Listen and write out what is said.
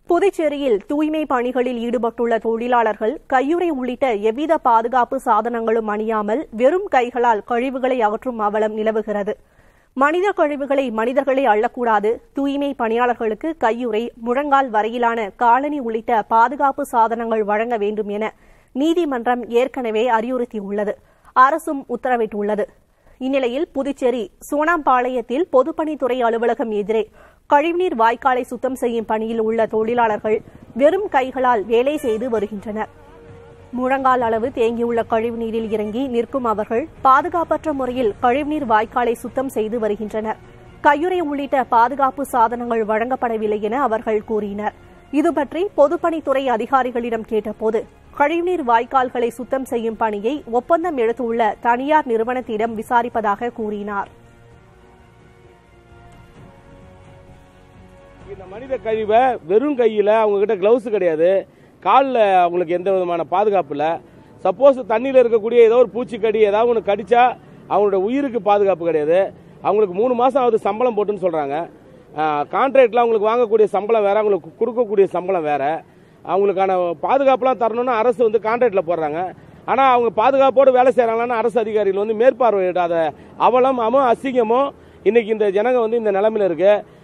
புதுச்சேரியில் தூய்மை பணிகளில் ஈடுபட்டுள்ள தொழிலாளர்கள் கையுறை உள்ளிட்ட எவ்வித பாதுகாப்பு சாதனங்களும் அணியாமல் வெறும் கைகளால் கழிவுகளை அகற்றும் அவலம் நிலவுகிறது மனித கழிவுகளை மனிதர்களே அள்ளக்கூடாது தூய்மை பணியாளர்களுக்கு கையுறை முழங்கால் வரையிலான காலணி உள்ளிட்ட பாதுகாப்பு சாதனங்கள் வழங்க வேண்டும் என நீதிமன்றம் ஏற்கனவே அறிவுறுத்தியுள்ளது அரசும் உத்தரவிட்டுள்ளது இந்நிலையில் புதுச்சேரி சோனாம்பாளையத்தில் பொதுப்பணித்துறை அலுவலகம் எதிரே கழிவுநீர் வாய்க்காலை சுத்தம் செய்யும் பணியில் உள்ள தொழிலாளர்கள் வெறும் கைகளால் வேலை செய்து வருகின்றனர் முழங்கால் அளவு தேங்கியுள்ள கழிவுநீரில் இறங்கி நிற்கும் அவர்கள் பாதுகாப்பற்ற முறையில் கழிவுநீர் வாய்க்காலை சுத்தம் செய்து வருகின்றனர் கையுறை உள்ளிட்ட பாதுகாப்பு சாதனங்கள் வழங்கப்படவில்லை என அவர்கள் கூறினர் இதுபற்றி பொதுப்பணித்துறை அதிகாரிகளிடம் கேட்டபோது கழிவுநீர் வாய்க்கால்களை சுத்தம் செய்யும் பணியை ஒப்பந்தம் எடுத்துள்ள தனியார் நிறுவனத்திடம் விசாரிப்பதாக கூறினார் இந்த மனித கழிவை வெறும் கையில் அவங்க கிட்ட கிளவுஸ் கிடையாது காலில் அவங்களுக்கு எந்த விதமான பாதுகாப்பு இல்லை சப்போஸ் தண்ணியில் இருக்கக்கூடிய ஏதோ ஒரு பூச்சிக்கடி ஏதாவது ஒன்று கடிச்சா அவங்களோட உயிருக்கு பாதுகாப்பு கிடையாது அவங்களுக்கு மூணு மாதம் ஆகுது சம்பளம் போட்டுன்னு சொல்கிறாங்க கான்ட்ராக்டில் அவங்களுக்கு வாங்கக்கூடிய சம்பளம் வேற அவங்களுக்கு கொடுக்கக்கூடிய சம்பளம் வேற அவங்களுக்கான பாதுகாப்புலாம் தரணும்னு அரசு வந்து கான்ட்ராக்டில் போடுறாங்க ஆனால் அவங்க பாதுகாப்போடு வேலை செய்கிறாங்களான்னு அரசு அதிகாரிகள் வந்து மேற்பார்வையிடாத அவலம் அமோ அசிங்கமோ இன்னைக்கு இந்த ஜனங்க வந்து இந்த நிலைமையில இருக்கு